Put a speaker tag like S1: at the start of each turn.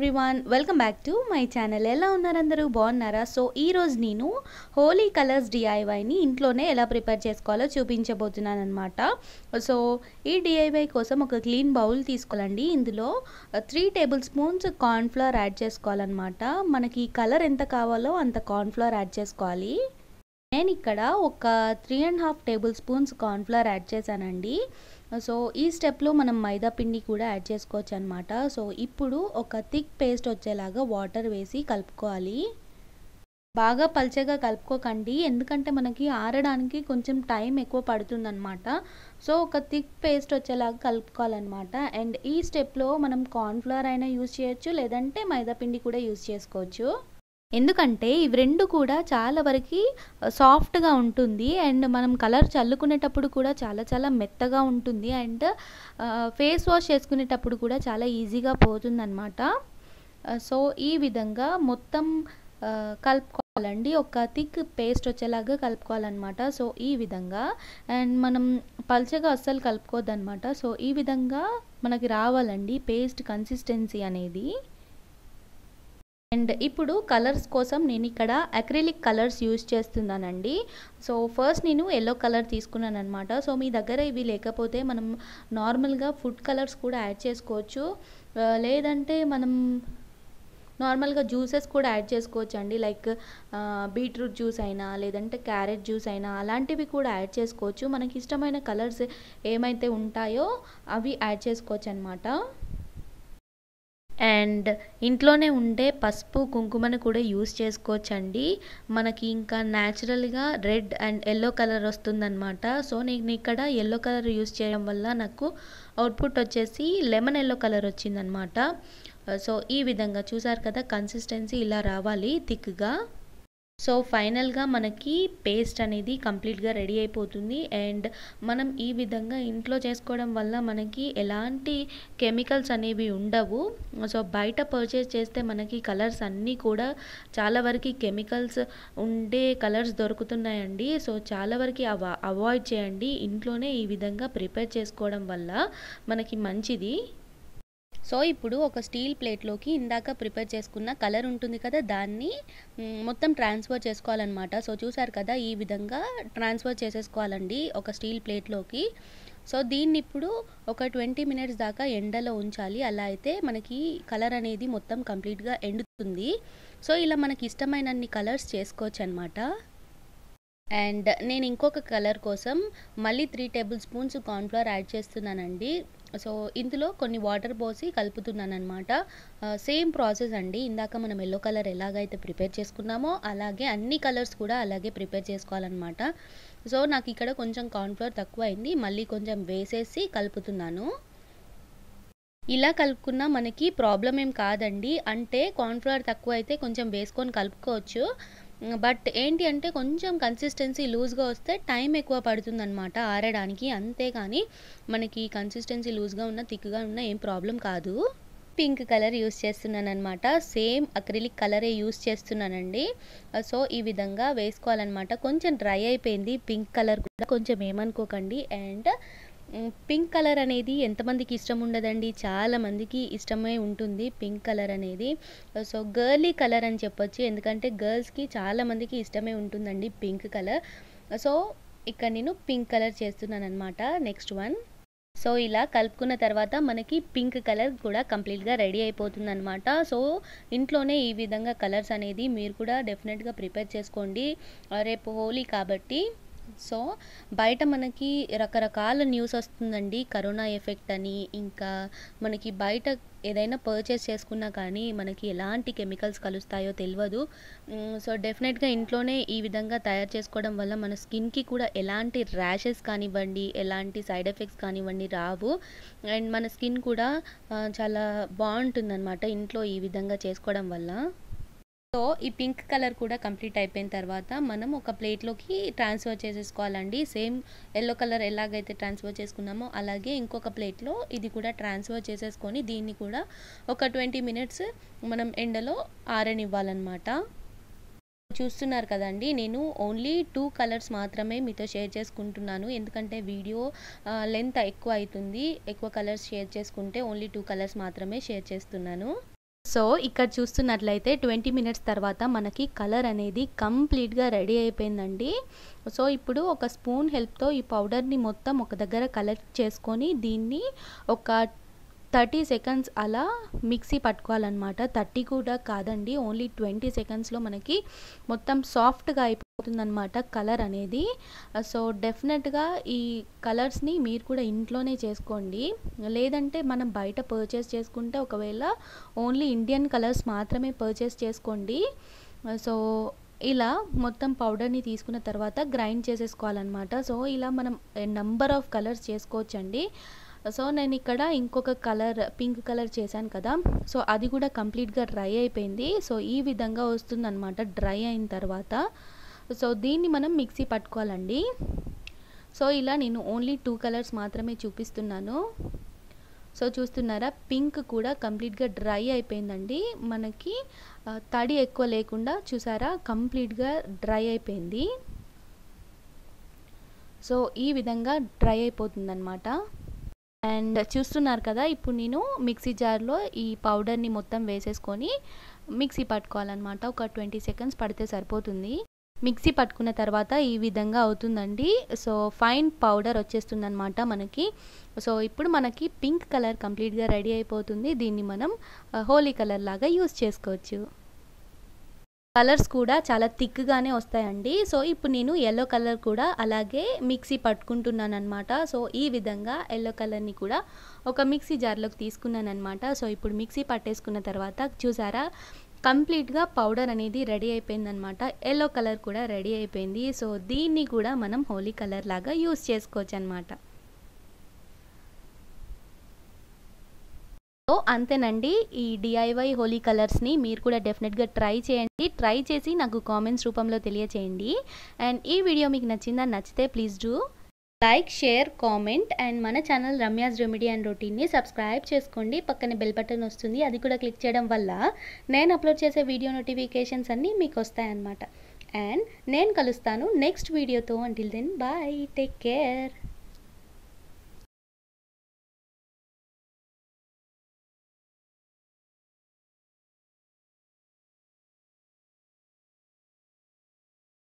S1: everyone welcome back to my channel ఎలా ఉన్నారు అందరూ బాగున్నారా సో ఈరోజు నేను హోలీ కలర్స్ డిఐవైని ఇంట్లోనే ఎలా ప్రిపేర్ చేసుకోవాలో చూపించబోతున్నాను అనమాట సో ఈ డిఐవై కోసం ఒక క్లీన్ బౌల్ తీసుకోవాలండి ఇందులో three tablespoons cornflour add చేసుకోవాలన్నమాట మనకి కలర్ ఎంత కావాలో అంత కార్న్ఫ్లవర్ యాడ్ చేసుకోవాలి నేను ఇక్కడ ఒక three and half tablespoons cornflour add చేశానండి సో ఈ స్టెప్లో మనం మైదా పిండి కూడా యాడ్ చేసుకోవచ్చు అనమాట సో ఇప్పుడు ఒక థిక్ పేస్ట్ వచ్చేలాగా వాటర్ వేసి కలుపుకోవాలి బాగా పల్చగా కలుపుకోకండి ఎందుకంటే మనకి ఆరడానికి కొంచెం టైం ఎక్కువ పడుతుందన్నమాట సో ఒక థిక్ పేస్ట్ వచ్చేలాగా కలుపుకోవాలన్నమాట అండ్ ఈ స్టెప్లో మనం కార్న్ఫ్లవర్ అయినా యూస్ చేయొచ్చు లేదంటే మైదా పిండి కూడా యూస్ చేసుకోవచ్చు ఎందుకంటే ఇవి రెండు కూడా చాలా వరకు సాఫ్ట్గా ఉంటుంది అండ్ మనం కలర్ చల్లుకునేటప్పుడు కూడా చాలా చాలా మెత్తగా ఉంటుంది అండ్ ఫేస్ వాష్ చేసుకునేటప్పుడు కూడా చాలా ఈజీగా పోతుందన్నమాట సో ఈ విధంగా మొత్తం కలుపుకోవాలండి ఒక థిక్ పేస్ట్ వచ్చేలాగా కలుపుకోవాలన్నమాట సో ఈ విధంగా అండ్ మనం పల్చగా అస్సలు కలుపుకోవద్దనమాట సో ఈ విధంగా మనకి రావాలండి పేస్ట్ కన్సిస్టెన్సీ అనేది అండ్ ఇప్పుడు కలర్స్ కోసం నేను ఇక్కడ అక్రిలిక్ కలర్స్ యూజ్ చేస్తున్నానండి సో ఫస్ట్ నేను ఎల్లో కలర్ తీసుకున్నాను అనమాట సో మీ దగ్గర ఇవి లేకపోతే మనం నార్మల్గా ఫుడ్ కలర్స్ కూడా యాడ్ చేసుకోవచ్చు లేదంటే మనం నార్మల్గా జ్యూసెస్ కూడా యాడ్ చేసుకోవచ్చు అండి లైక్ బీట్రూట్ జ్యూస్ అయినా లేదంటే క్యారెట్ జ్యూస్ అయినా అలాంటివి కూడా యాడ్ చేసుకోవచ్చు మనకి ఇష్టమైన కలర్స్ ఏమైతే ఉంటాయో అవి యాడ్ చేసుకోవచ్చు అనమాట అండ్ ఇంట్లోనే ఉండే పసుపు కుంకుమను కూడా యూస్ చేసుకోవచ్చండి మనకి ఇంకా న్యాచురల్గా రెడ్ అండ్ ఎల్లో కలర్ వస్తుందన్నమాట సో నేను ఇక్కడ ఎల్లో కలర్ యూస్ చేయడం వల్ల నాకు అవుట్పుట్ వచ్చేసి లెమన్ ఎల్లో కలర్ వచ్చిందనమాట సో ఈ విధంగా చూసారు కదా కన్సిస్టెన్సీ ఇలా రావాలి థిక్గా సో ఫైనల్గా మనకి పేస్ట్ అనేది కంప్లీట్గా రెడీ అయిపోతుంది అండ్ మనం ఈ విధంగా ఇంట్లో చేసుకోవడం వల్ల మనకి ఎలాంటి కెమికల్స్ అనేవి ఉండవు సో బయట పర్చేస్ చేస్తే మనకి కలర్స్ అన్నీ కూడా చాలా వరకు కెమికల్స్ ఉండే కలర్స్ దొరుకుతున్నాయండి సో చాలా వరకు అవ అవాయిడ్ చేయండి ఇంట్లోనే ఈ విధంగా ప్రిపేర్ చేసుకోవడం వల్ల మనకి మంచిది సో ఇప్పుడు ఒక స్టీల్ ప్లేట్లోకి ఇందాక ప్రిపేర్ చేసుకున్న కలర్ ఉంటుంది కదా దాన్ని మొత్తం ట్రాన్స్ఫర్ చేసుకోవాలన్నమాట సో చూసారు కదా ఈ విధంగా ట్రాన్స్ఫర్ చేసేసుకోవాలండి ఒక స్టీల్ ప్లేట్లోకి సో దీన్ని ఇప్పుడు ఒక ట్వంటీ మినిట్స్ దాకా ఎండలో ఉంచాలి అలా అయితే మనకి కలర్ అనేది మొత్తం కంప్లీట్గా ఎండుతుంది సో ఇలా మనకి ఇష్టమైనన్ని కలర్స్ చేసుకోవచ్చు అనమాట అండ్ నేను ఇంకొక కలర్ కోసం మళ్ళీ three tablespoons cornflour add చేస్తున్నానండి సో ఇందులో కొన్ని వాటర్ పోసి కలుపుతున్నాను అనమాట సేమ్ ప్రాసెస్ అండి ఇందాక మనం ఎల్లో కలర్ ఎలాగైతే ప్రిపేర్ చేసుకున్నామో అలాగే అన్ని కలర్స్ కూడా అలాగే ప్రిపేర్ చేసుకోవాలన్నమాట సో నాకు ఇక్కడ కొంచెం కార్న్ఫ్లవర్ తక్కువ అయింది మళ్ళీ కొంచెం వేసేసి కలుపుతున్నాను ఇలా కలుపుకున్నా మనకి ప్రాబ్లం ఏం కాదండి అంటే కార్న్ఫ్లవర్ తక్కువ అయితే కొంచెం వేసుకొని కలుపుకోవచ్చు బట్ ఏంటి అంటే కొంచెం కన్సిస్టెన్సీ లూజ్గా వస్తే టైం ఎక్కువ పడుతుందన్నమాట ఆరడానికి అంతేగాని మనకి కన్సిస్టెన్సీ లూజ్గా ఉన్న థిక్గా ఉన్న ఏం ప్రాబ్లం కాదు పింక్ కలర్ యూస్ చేస్తున్నాను అనమాట సేమ్ అక్రిలిక్ కలరే యూస్ చేస్తున్నానండి సో ఈ విధంగా వేసుకోవాలన్నమాట కొంచెం డ్రై అయిపోయింది పింక్ కలర్ కూడా కొంచెం ఏమనుకోకండి అండ్ పింక్ కలర్ అనేది ఎంతమందికి ఇష్టం ఉండదండి చాలా మందికి ఇష్టమే ఉంటుంది పింక్ కలర్ అనేది సో గర్లీ కలర్ అని చెప్పొచ్చు ఎందుకంటే గర్ల్స్కి చాలా మందికి ఇష్టమే ఉంటుందండి పింక్ కలర్ సో ఇక్కడ నేను పింక్ కలర్ చేస్తున్నాను అనమాట నెక్స్ట్ వన్ సో ఇలా కలుపుకున్న తర్వాత మనకి పింక్ కలర్ కూడా కంప్లీట్గా రెడీ అయిపోతుంది అనమాట సో ఇంట్లోనే ఈ విధంగా కలర్స్ అనేది మీరు కూడా డెఫినెట్గా ప్రిపేర్ చేసుకోండి రేపు హోలీ కాబట్టి సో బయట మనకి రకరకాల న్యూస్ వస్తుందండి కరోనా ఎఫెక్ట్ అని ఇంకా మనకి బయట ఏదైనా పర్చేస్ చేసుకున్నా కానీ మనకి ఎలాంటి కెమికల్స్ కలుస్తాయో తెలియదు సో డెఫినెట్గా ఇంట్లోనే ఈ విధంగా తయారు చేసుకోవడం వల్ల మన స్కిన్కి కూడా ఎలాంటి ర్యాషెస్ కానివ్వండి ఎలాంటి సైడ్ ఎఫెక్ట్స్ కానివ్వండి రావు అండ్ మన స్కిన్ కూడా చాలా బాగుంటుందన్నమాట ఇంట్లో ఈ విధంగా చేసుకోవడం వల్ల సో ఈ పింక్ కలర్ కూడా కంప్లీట్ అయిపోయిన తర్వాత మనం ఒక ప్లేట్లోకి ట్రాన్స్ఫర్ చేసేసుకోవాలండి సేమ్ ఎల్లో కలర్ ఎలాగైతే ట్రాన్స్ఫర్ చేసుకున్నామో అలాగే ఇంకొక ప్లేట్లో ఇది కూడా ట్రాన్స్ఫర్ చేసేసుకొని దీన్ని కూడా ఒక ట్వంటీ మినిట్స్ మనం ఎండలో ఆరనివ్వాలన్నమాట చూస్తున్నారు కదండి నేను ఓన్లీ టూ కలర్స్ మాత్రమే మీతో షేర్ చేసుకుంటున్నాను ఎందుకంటే వీడియో లెంత్ ఎక్కువ అవుతుంది ఎక్కువ కలర్స్ షేర్ చేసుకుంటే ఓన్లీ టూ కలర్స్ మాత్రమే షేర్ చేస్తున్నాను సో ఇక్కడ చూస్తున్నట్లయితే ట్వంటీ మినిట్స్ తర్వాత మనకి కలర్ అనేది కంప్లీట్గా రెడీ అయిపోయిందండి సో ఇప్పుడు ఒక స్పూన్ హెల్ప్తో ఈ పౌడర్ని మొత్తం ఒక దగ్గర కలెక్ట్ చేసుకొని దీన్ని ఒక థర్టీ సెకండ్స్ అలా మిక్సీ పట్టుకోవాలన్నమాట థర్టీ కూడా కాదండి ఓన్లీ ట్వంటీ సెకండ్స్లో మనకి మొత్తం సాఫ్ట్గా అయిపోతుందన్నమాట కలర్ అనేది సో డెఫినెట్గా ఈ కలర్స్ని మీరు కూడా ఇంట్లోనే చేసుకోండి లేదంటే మనం బయట పర్చేస్ చేసుకుంటే ఒకవేళ ఓన్లీ ఇండియన్ కలర్స్ మాత్రమే పర్చేస్ చేసుకోండి సో ఇలా మొత్తం పౌడర్ని తీసుకున్న తర్వాత గ్రైండ్ చేసేసుకోవాలన్నమాట సో ఇలా మనం నెంబర్ ఆఫ్ కలర్స్ చేసుకోవచ్చండి సో నేను ఇక్కడ ఇంకొక కలర్ పింక్ కలర్ చేశాను కదా సో అది కూడా కంప్లీట్గా డ్రై అయిపోయింది సో ఈ విధంగా వస్తుందన్నమాట డ్రై అయిన తర్వాత సో దీన్ని మనం మిక్సీ పట్టుకోవాలండి సో ఇలా నేను ఓన్లీ టూ కలర్స్ మాత్రమే చూపిస్తున్నాను సో చూస్తున్నారా పింక్ కూడా కంప్లీట్గా డ్రై అయిపోయిందండి మనకి తడి ఎక్కువ లేకుండా చూసారా కంప్లీట్గా డ్రై అయిపోయింది సో ఈ విధంగా డ్రై అయిపోతుందన్నమాట అండ్ చూస్తున్నారు కదా ఇప్పుడు నేను మిక్సీ జార్లో ఈ పౌడర్ని మొత్తం వేసేసుకొని మిక్సీ పట్టుకోవాలన్నమాట ఒక ట్వంటీ సెకండ్స్ పడితే సరిపోతుంది మిక్సీ పట్టుకున్న తర్వాత ఈ విధంగా అవుతుందండి సో ఫైన్ పౌడర్ వచ్చేస్తుంది అనమాట మనకి సో ఇప్పుడు మనకి పింక్ కలర్ కంప్లీట్గా రెడీ అయిపోతుంది దీన్ని మనం హోలీ కలర్ లాగా యూస్ చేసుకోవచ్చు కలర్స్ కూడా చాలా థిక్గానే వస్తాయండి సో ఇప్పుడు నేను ఎల్లో కలర్ కూడా అలాగే మిక్సీ పట్టుకుంటున్నాను అనమాట సో ఈ విధంగా ఎల్లో కలర్ని కూడా ఒక మిక్సీ జార్లోకి తీసుకున్నాను అనమాట సో ఇప్పుడు మిక్సీ పట్టేసుకున్న తర్వాత చూసారా కంప్లీట్గా పౌడర్ అనేది రెడీ అయిపోయిందనమాట ఎల్లో కలర్ కూడా రెడీ అయిపోయింది సో దీన్ని కూడా మనం హోలీ కలర్ లాగా యూస్ చేసుకోవచ్చు అనమాట సో అంతేనండి ఈ డిఐవై హోలీ కలర్స్ని మీరు కూడా డెఫినెట్గా ట్రై చేయండి ట్రై చేసి నాకు కామెంట్స్ రూపంలో తెలియచేయండి అండ్ ఈ వీడియో మీకు నచ్చిందా నచ్చితే please do like share comment and మన ఛానల్ రమ్యాస్ రెమెడీ అండ్ రొటీన్ని సబ్స్క్రైబ్ చేసుకోండి పక్కన బెల్ బటన్ వస్తుంది అది కూడా క్లిక్ చేయడం వల్ల నేను అప్లోడ్ చేసే వీడియో నోటిఫికేషన్స్ అన్నీ మీకు వస్తాయన్నమాట అండ్ నేను కలుస్తాను నెక్స్ట్ వీడియోతో until then bye take care